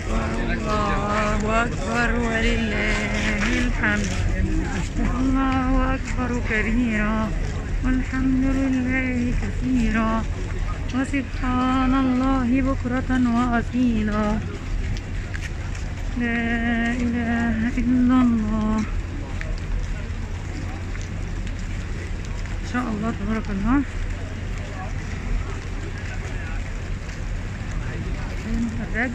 أكبر الله أكبر ولله الحمد الله أكبر كبيرا والحمد لله كثيرا وسبحان الله بكرة وأصيلا لا إله إلا الله إن شاء الله تبارك الله المدرج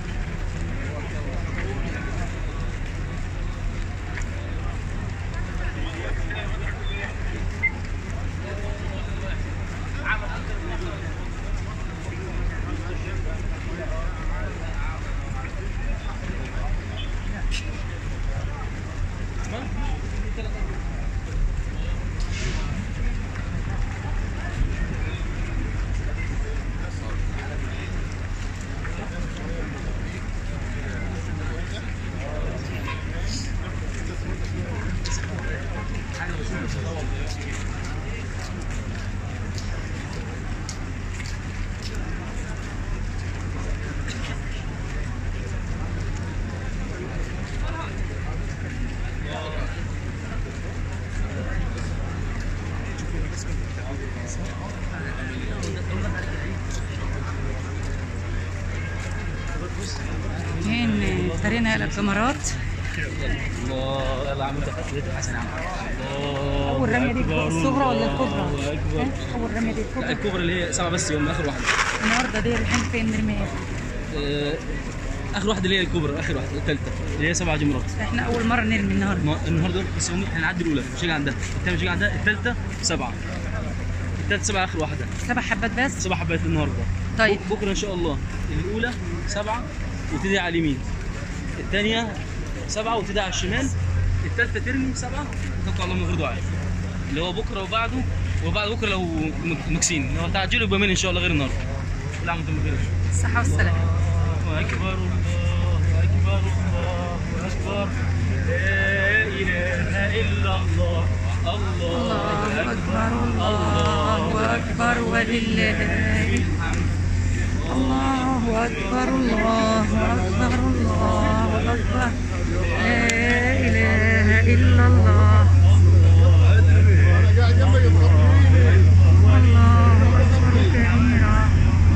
هين فرينا الكاميرات الله يلا عم حسن عم اول رميه دي الصغرى ولا الكبرى؟ ها؟ اول رميه دي لا الكبرى الكبرى اللي هي سبعه بس يوم اخر واحده النهارده دي الحين فين نرميها؟ آه، اخر واحده اللي هي الكبرى اخر واحده الثالثه اللي هي سبع جمرات احنا اول مره نرمي النهارده ما- النهارده بس هم احنا هنعدي الاولى مش هيجي عندها الثانيه مش هيجي عندها الثالثه سبعه الثالثه سبعه اخر واحده سبع حبات بس سبع حبات النهارده طيب. بك- بكره ان شاء الله الاولى سبعه وتدعي على اليمين الثانيه سبعه وتدعي على الشمال الثالثه ترمي سبعه وتوكل على الله من غير دعاء اللي هو بكره وبعده وبعد بكره لو مك- مكسين لو تعجلوا بيومين ان شاء الله غير النهارده كل عام وانتم بخير الصحه والسلامه الله اكبر الله اكبر الله اكبر لا اله الا الله الله الله اكبر الله اكبر ولله الحمد الله اكبر الله اكبر الله اكبر لا اله الا الله الله اكبر كبيرا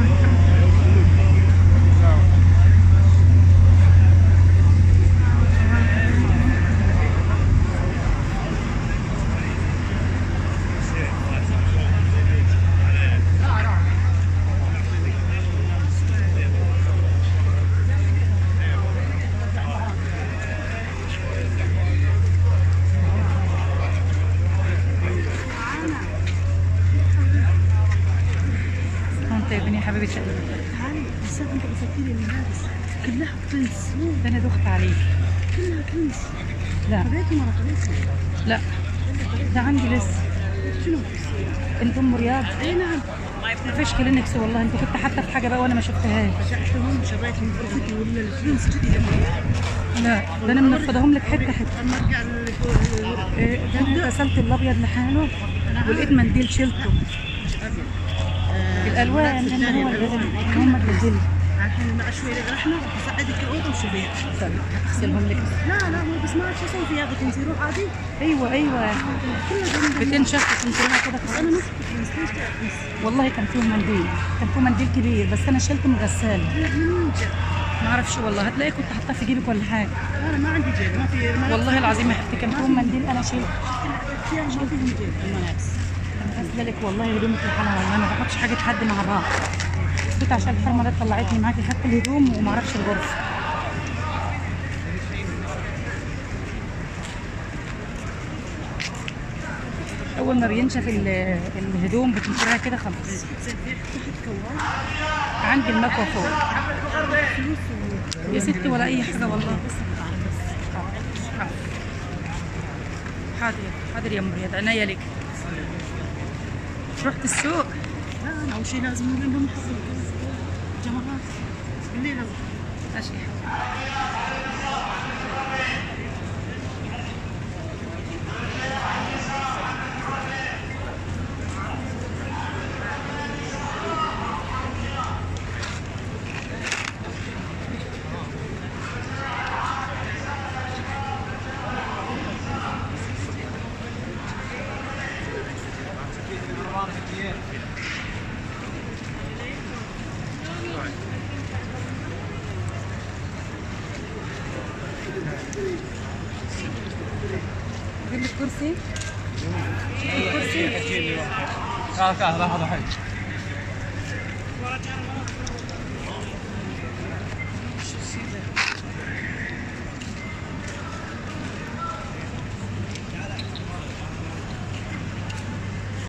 انت يا بني حبيبتي تعالي بس انت بتفكري الملابس كلها كنس ده انا دخت عليك كلها كنس لا قريتي ما قريتي لا ده عندي لسه شنو؟ انت ام رياض اي نعم ما فيش كلينكس والله انت كنت حتى في حاجه بقى وانا ما شفتهاش رجعت لهم شريت من فرفتي ولا الكنس كذي لا ده انا منفضهم لك حته حته اما ارجع لل- إيه، ده انا غسلت الابيض لحاله ولقيت منديل شلته الالوان الملابس ان هو الثانية اللي هم اللي الحين مع شوي رحنا بساعدك الاوضه وشوفيها طيب اغسلهم لك لا لا مو بس ما اعرف شو اسوي فيها بتنزل روح عادي ايوه ايوه كلها جنب بتنشف وتنزلها كده خلاص. انا نص كنس ليش كده كنس؟ والله كان فيهم منديل كان فيه منديل كبير بس انا شلته من الغساله لا منين جا؟ ما اعرفش والله هتلاقي كنت حاطاه في جيبك ولا حاجه انا ما عندي جيب ما في الملابس والله العظيم يا حبيبتي كان فيهم منديل انا شلته فيها ما فيهم جيب الملابس غسله لك والله هدومك الحالة والله ما بحطش حاجه حد مع بعض بس عشان الحرمه دي طلعتني معاكي حتى الهدوم وما اعرفش الغرفه اول ما بينشف ال- الهدوم بتنشرها كده خلاص زين في تحت كوال عندي المكوى فوق يا ستي ولا اي حاجه والله حاضر حاضر يا مريض عينيا لك رحت السوق لا انا اول شيء لازم نقول لهم نحط جمرات بالليل ماشي جيب لي الكرسي اه كده لحظه حاجه